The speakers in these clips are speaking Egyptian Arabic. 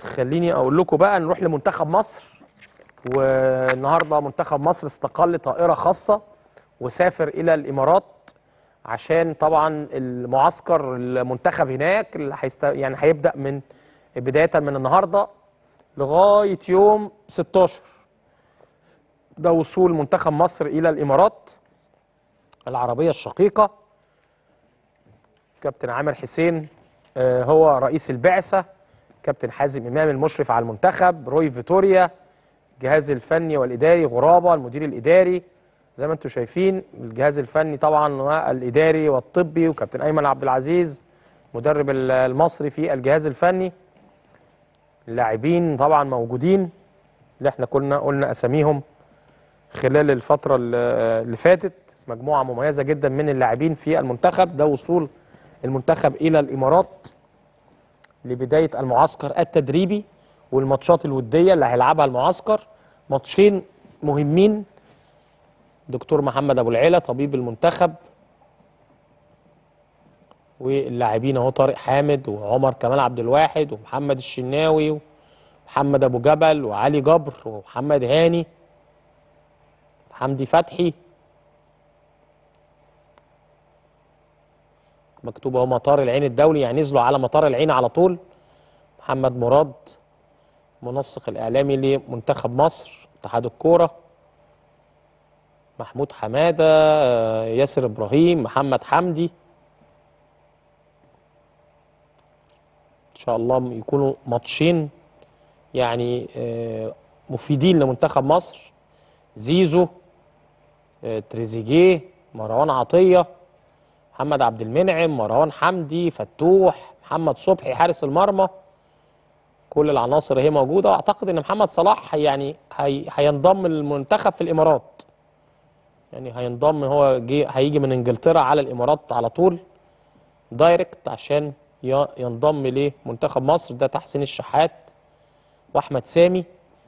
خليني اقول لكم بقى نروح لمنتخب مصر والنهارده منتخب مصر استقل طائره خاصه وسافر الى الامارات عشان طبعا المعسكر المنتخب هناك اللي هيست... يعني هيبدا من بدايه من النهارده لغايه يوم 16 ده وصول منتخب مصر الى الامارات العربيه الشقيقه كابتن عامر حسين آه، هو رئيس البعثه كابتن حازم امام المشرف على المنتخب روي فيتوريا الجهاز الفني والاداري غرابه المدير الاداري زي ما انتم شايفين الجهاز الفني طبعا والاداري والطبي وكابتن ايمن عبد العزيز مدرب ال- المصري في الجهاز الفني اللاعبين طبعا موجودين اللي احنا كنا قلنا اساميهم خلال الفتره اللي اللي فاتت مجموعه مميزه جدا من اللاعبين في المنتخب ده وصول المنتخب الى الامارات لبدايه المعسكر التدريبي والماتشات الوديه اللي هيلعبها المعسكر ماتشين مهمين دكتور محمد ابو العيله طبيب المنتخب واللاعبين اهو طارق حامد وعمر كمال عبد الواحد ومحمد الشناوي ومحمد ابو جبل وعلي جبر ومحمد هاني حمدي فتحي مكتوب اهو مطار العين الدولي يعني نزلوا على مطار العين على طول محمد مراد منسق الاعلامي لمنتخب مصر اتحاد الكوره محمود حماده آه، ياسر ابراهيم محمد حمدي ان شاء الله يكونوا ماتشين يعني آه، مفيدين لمنتخب مصر زيزو آه، تريزيجيه مروان عطيه محمد عبد المنعم مروان حمدي فتوح محمد صبحي حارس المرمى كل العناصر هي موجوده واعتقد ان محمد صلاح يعني هي هينضم للمنتخب في الامارات يعني هينضم هو جي هيجي من انجلترا على الامارات على طول دايركت عشان ي- ينضم لمنتخب مصر ده تحسين الشحات واحمد سامي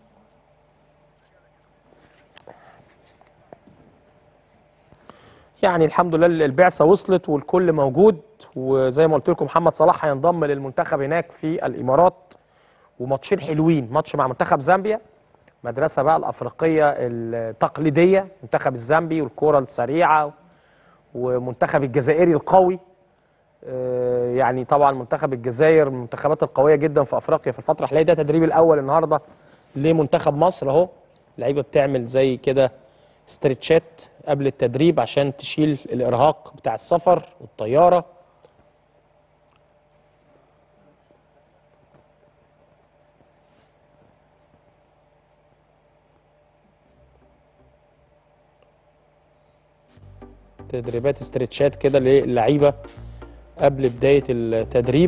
يعني الحمد لله البعثه وصلت والكل موجود وزي ما قلت لكم محمد صلاح هينضم للمنتخب هناك في الامارات وماتشين حلوين ماتش مع منتخب زامبيا مدرسه بقى الافريقيه التقليديه منتخب الزامبي والكره السريعه ومنتخب الجزائري القوي آه، يعني طبعا منتخب الجزائر من المنتخبات القويه جدا في افريقيا في الفتره الحاليه ده تدريب الاول النهارده لمنتخب مصر اهو اللعيبه بتعمل زي كده استرتشات قبل التدريب عشان تشيل الارهاق بتاع السفر والطياره تدريبات استرتشات كده للعيبه قبل بدايه التدريب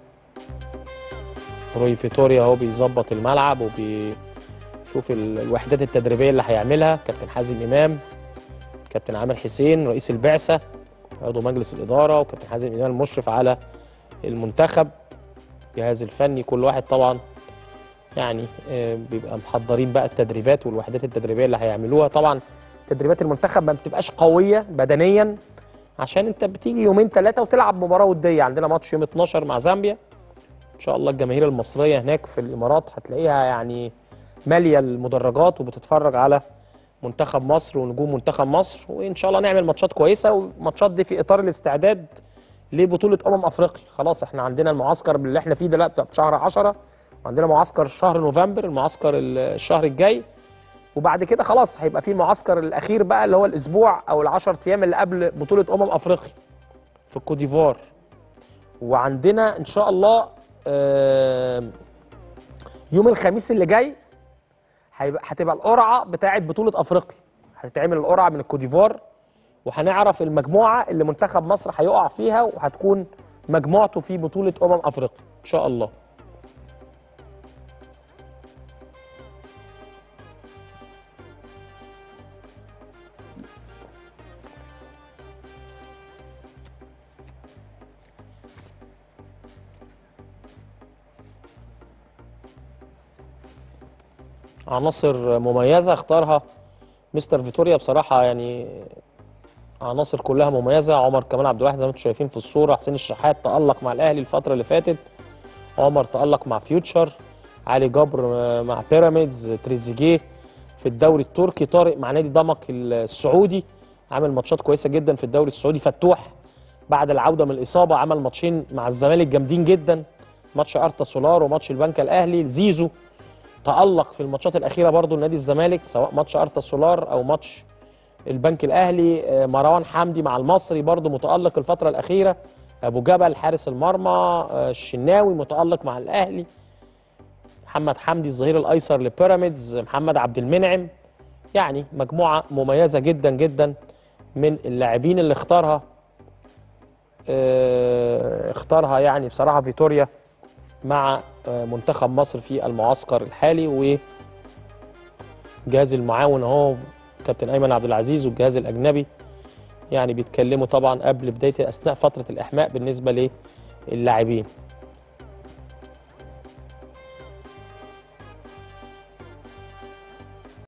روي فيتوريا اهو بيظبط الملعب وبيشوف ال- الوحدات التدريبيه اللي هيعملها كابتن حازم امام كابتن عامر حسين رئيس البعثه عضو مجلس الاداره وكابتن حازم امام المشرف على المنتخب الجهاز الفني كل واحد طبعا يعني آه، بيبقى محضرين بقى التدريبات والوحدات التدريبيه اللي هيعملوها طبعا تدريبات المنتخب ما بتبقاش قويه بدنيا عشان انت بتيجي يومين ثلاثه وتلعب مباراه وديه عندنا ماتش يوم 12 مع زامبيا ان شاء الله الجماهير المصريه هناك في الامارات هتلاقيها يعني ماليه المدرجات وبتتفرج على منتخب مصر ونجوم منتخب مصر وان شاء الله نعمل ماتشات كويسه والماتشات دي في اطار الاستعداد لبطوله امم افريقيا خلاص احنا عندنا المعسكر اللي احنا فيه دلوقتي بتاع شهر 10 وعندنا معسكر شهر نوفمبر المعسكر الشهر الجاي وبعد كده خلاص هيبقى في المعسكر الاخير بقى اللي هو الاسبوع او العشر ايام اللي قبل بطوله امم افريقيا في الكوديفوار وعندنا ان شاء الله آه، يوم الخميس اللي جاي هيبقى هتبقى القرعه بتاعه بطوله افريقيا هتتعمل القرعه من الكوديفوار وهنعرف المجموعه اللي منتخب مصر هيقع فيها وهتكون مجموعته في بطوله امم افريقيا ان شاء الله عناصر مميزه اختارها مستر فيتوريا بصراحه يعني عناصر كلها مميزه عمر كمال عبد الواحد زي ما انتم شايفين في الصوره حسين الشحات تالق مع الاهلي الفتره اللي فاتت عمر تالق مع فيوتشر علي جبر آه، مع بيراميدز تريزيجيه في الدوري التركي طارق مع نادي دمك السعودي عامل ماتشات كويسه جدا في الدوري السعودي فتوح بعد العوده من الاصابه عمل ماتشين مع الزمالك جامدين جدا ماتش ارتا سولار وماتش البنك الاهلي زيزو تالق في الماتشات الاخيره برضو لنادي الزمالك سواء ماتش ارتا سولار او ماتش البنك الاهلي آه، مروان حمدي مع المصري برضو متالق الفتره الاخيره ابو جبل حارس المرمى آه، الشناوي متالق مع الاهلي محمد حمدي الظهير الايسر لبيراميدز محمد عبد المنعم يعني مجموعه مميزه جدا جدا من اللاعبين اللي اختارها آه، اختارها يعني بصراحه فيتوريا مع آه، منتخب مصر في المعسكر الحالي وجهاز المعاون اهو كابتن ايمن عبد العزيز والجهاز الاجنبي يعني بيتكلموا طبعا قبل بدايه اثناء فتره الاحماء بالنسبه للاعبين